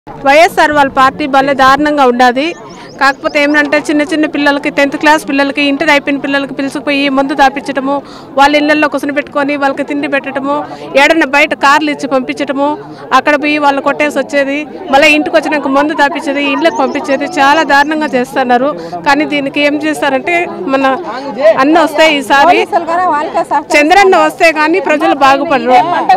వైఎస్ఆర్ వాళ్ళ పార్టీ భలే దారుణంగా ఉండదు కాకపోతే ఏమంటే చిన్న చిన్న పిల్లలకి టెన్త్ క్లాస్ పిల్లలకి ఇంటర్ అయిపోయిన పిల్లలకి పిలుచుకుపోయి మందు తాపించటము వాళ్ళ ఇళ్ళల్లో కుసన పెట్టుకొని వాళ్ళకి తిండి పెట్టడము ఏడన్నా బయట కార్లు ఇచ్చి పంపించటము అక్కడ పోయి వాళ్ళు కొట్టేసి వచ్చేది మళ్ళీ ఇంటికి వచ్చినాక మందు తాపించేది ఇళ్ళకి పంపించేది చాలా దారుణంగా చేస్తున్నారు కానీ దీనికి ఏం చేస్తారంటే మన అన్న వస్తాయి ఈసారి చంద్రన్న వస్తే కానీ ప్రజలు బాగుపడరు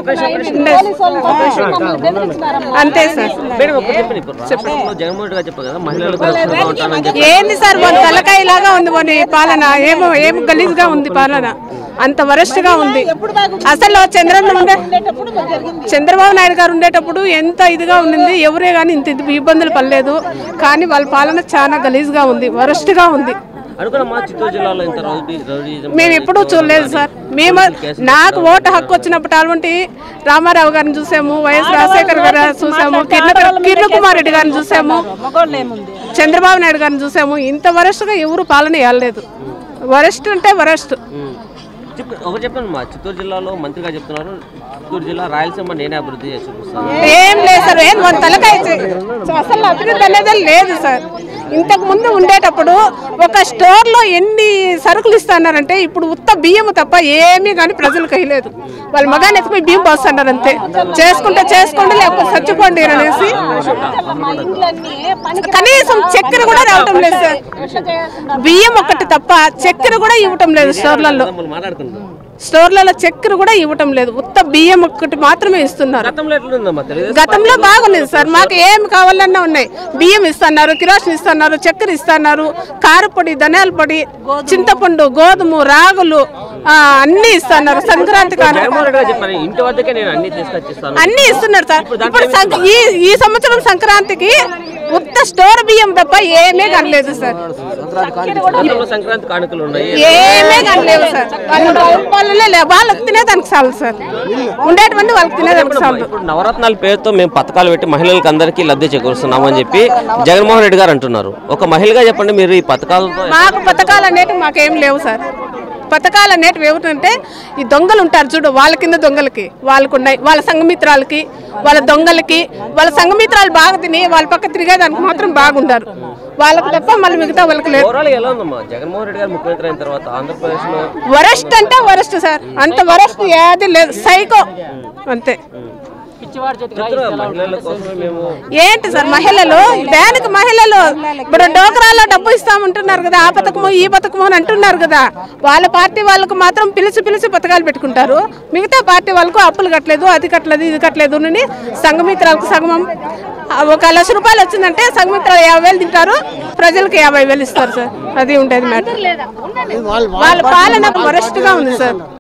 అంతే సార్ మేడం ఒకటి చెప్పండి ఇప్పుడు రాష్ట్రంలో జగన్మోహన్ రెడ్డి గారు చెప్పారు కదా మహిళలకు రక్షణగా ఉంటానని చెప్పి ఏంది సార్ మన తలకాయలాగా ఉంది మన పాలన ఏమో ఏం గలీజ్ గా ఉంది పాలన అంత వరస్ట్ గా ఉంది అసలు చంద్రన్న ఉండే చంద్రబాబు నాయుడు గారు ఉండేటప్పుడు ఎంత ఇదిగా ఉండింది ఎవరే కానీ ఇంత ఇది ఇబ్బందులు పడలేదు కానీ వాళ్ళ పాలన చాలా గలీజ్ గా ఉంది వరస్ట్ గా ఉంది అనుకున్న మా చిత్తూరు జిల్లాలో ఇంత రౌడీ రౌడీజం మేము ఎప్పుడూ చూడలేదు సార్ మేము నాకు ఓటు హక్కు వచ్చినప్పుడు అటువంటి రామారావు గారిని చూసాము వైఎస్ రాజశేఖర్ గారు చూసాము కిరణ్ కిరణ్ కుమార్ రెడ్డి గారిని చూసాము చంద్రబాబు నాయుడు గారిని చూసాము ఇంత వరస్ట్గా ఎవరు పాలన వేయలేదు వరస్ట్ అంటే వరస్ట్ చెప్పు ఒకటి చెప్పండి మా చిత్తూరు జిల్లాలో మంత్రిగా చెప్తున్నారు చిత్తూరు జిల్లా రాయలసీమ నేనే అభివృద్ధి చేసి చూపిస్తాను ఏం లేదు సార్ ఏం మన తలకాయ చే- అసలు అభివృద్ధి అనేది లేదు సార్ ఇంతకు ముందు ఉండేటప్పుడు ఒక స్టోర్లో ఎన్ని సరుకులు ఇస్తున్నారంటే ఇప్పుడు ఉత్త బియ్యం తప్ప ఏమీ కానీ ప్రజలకు వేయలేదు వాళ్ళ మగాన్ని ఎత్తుకుపోయి బియ్యం పోస్తున్నారు అంతే చేసుకుంటే చేసుకోండి లేకపోతే చచ్చిపోండి అనేసి కనీసం చక్కెర కూడా రావటం లేదు సార్ బియ్యం ఒకటి తప్ప చక్కెర కూడా ఇవ్వటం లేదు స్టోర్లలో మమ్మల్ని మాట్లాడుకుంటున్నాం స్టోర్లలో చక్కెర కూడా ఇవ్వటం లేదు ఉత్త బియ్యం ఒక్కటి మాత్రమే ఇస్తున్నారు గతంలో ఎట్లుందమ్మా తెలుగుదేశం గతంలో బాగుండేది సార్ మాకు ఏం కావాలన్నా ఉన్నాయి బియ్యం ఇస్తున్నారు కిరోసిన్ ఇస్తున్నారు చక్కెర ఇస్తున్నారు కారపొడి ధనియాల పొడి చింతపండు గోధుమ రాగులు ఆ, అన్ని ఇస్తున్నారు సంక్రాంతి కాను జగన్మోహన్ రెడ్డి గారు చెప్పారు ఇంటి వద్దకే నేను అన్ని తీసుకొచ్చిస్తాను అన్ని ఇస్తున్నారు సార్ ఇప్పుడు సంక- ఈ ఈ సంవత్సరం సంక్రాంతికి ఉత్త స్టోర్ బియ్యం తప్ప ఏమీ కనలేదు సార్ గతంలో సంక్రాంతి కానుకలు ఉన్నాయి ఏమీ కనలేవు సార్ వాళ్ళు వాళ్ళనే లే- వాళ్ళకి తినేదానికి చాలు సార్ ఉండేటువంటి వాళ్ళకి తినేదానికి చాలు ఇప్పుడు నవరత్నాల పేరుతో మేము పథకాలు పెట్టి మహిళలకు అందరికీ లబ్ధి చేకూరుస్తున్నాం అని చెప్పి జగన్మోహన్ రెడ్డి గారు అంటున్నారు ఒక మహిళగా చెప్పండి మీరు ఈ పథకాలతో మాకు పథకాలు అనేటివి మాకేం లేవు సార్ పథకాలు అనేటివి ఏమిటంటే ఈ దొంగలు ఉంటారు చూడు వాళ్ళ కింద దొంగలకి వాళ్ళకు ఉన్నాయి వాళ్ళ సంఘమిత్రాలకి వాళ్ళ దొంగలకి వాళ్ళ సంఘమిత్రాలు బాగా తిని వాళ్ళ పక్క తిరిగేదానికి మాత్రం బాగుంటారు వాళ్ళకి తప్ప మళ్ళీ మిగతా వాళ్ళకి లేదు ఓవరాల్ ఎలా ఉందమ్మా జగన్మోహన్ రెడ్డి గారు ముఖ్యమంత్రి అయిన తర్వాత ఆంధ్రప్రదేశ్ లో వరస్ట్ అంటే వరస్ట్ సార్ అంత వరస్ట్ ఏది లేదు సైకో అంతే మహిళల కోసమే మేము ఏంటి సార్ మహిళలు దానికి మహిళలు ఇప్పుడు డోకరాలో డబ్బు ఇస్తామంటున్నారు కదా ఆ పథకము ఈ పథకము అని అంటున్నారు కదా వాళ్ళ పార్టీ వాళ్ళకు మాత్రం పిలిచి పిలిచి పథకాలు పెట్టుకుంటారు మిగతా పార్టీ వాళ్ళకు అప్పులు కట్టలేదు అది కట్టలేదు ఇది కట్టలేదు అని సంఘమిత్రాలకు సగమం ఆ, ఒక లక్ష రూపాయలు వచ్చిందంటే సంఘమిత్రాలు యాభై వేలు తింటారు ప్రజలకు యాభై వేలు ఇస్తారు సార్ అది ఉండేది మ్యాటర్ వాళ్ళ పాలన వరస్ట్ గా ఉంది సార్